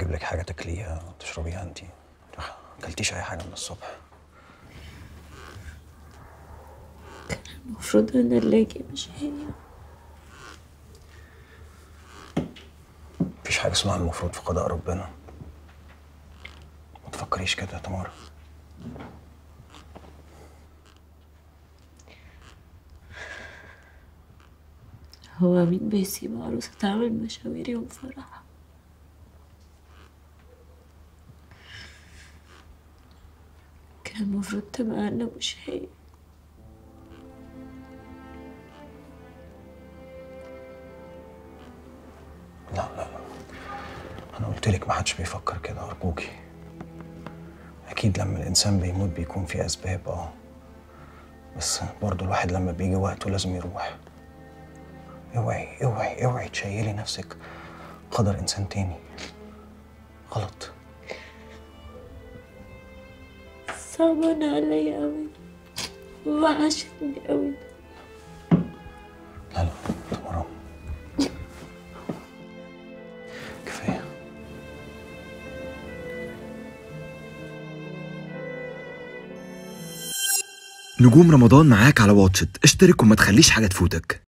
اجيب لك حاجه تاكليها تشربيها انت اكلتيش اي حاجه من الصبح المفروض انا اللي اجي مش هي مفيش حاجه اسمها المفروض في قضاء ربنا ما تفكريش كده يا تمارا هو مين بيسيب عروسة تعمل مشاوير يوم فرحها كان المفروض تبقى انا مش هي لا لا لا انا قلت لك ما حدش بيفكر كده ارجوكي اكيد لما الانسان بيموت بيكون في اسباب اه بس برضه الواحد لما بيجي وقته لازم يروح اوعي اوعي اوعي تشيلي نفسك قدر انسان تاني غلط صعبان عليا اوي وحشتني اوي لا لا تمام كفايه نجوم رمضان معاك على واتشت اشترك وما تخليش حاجة تفوتك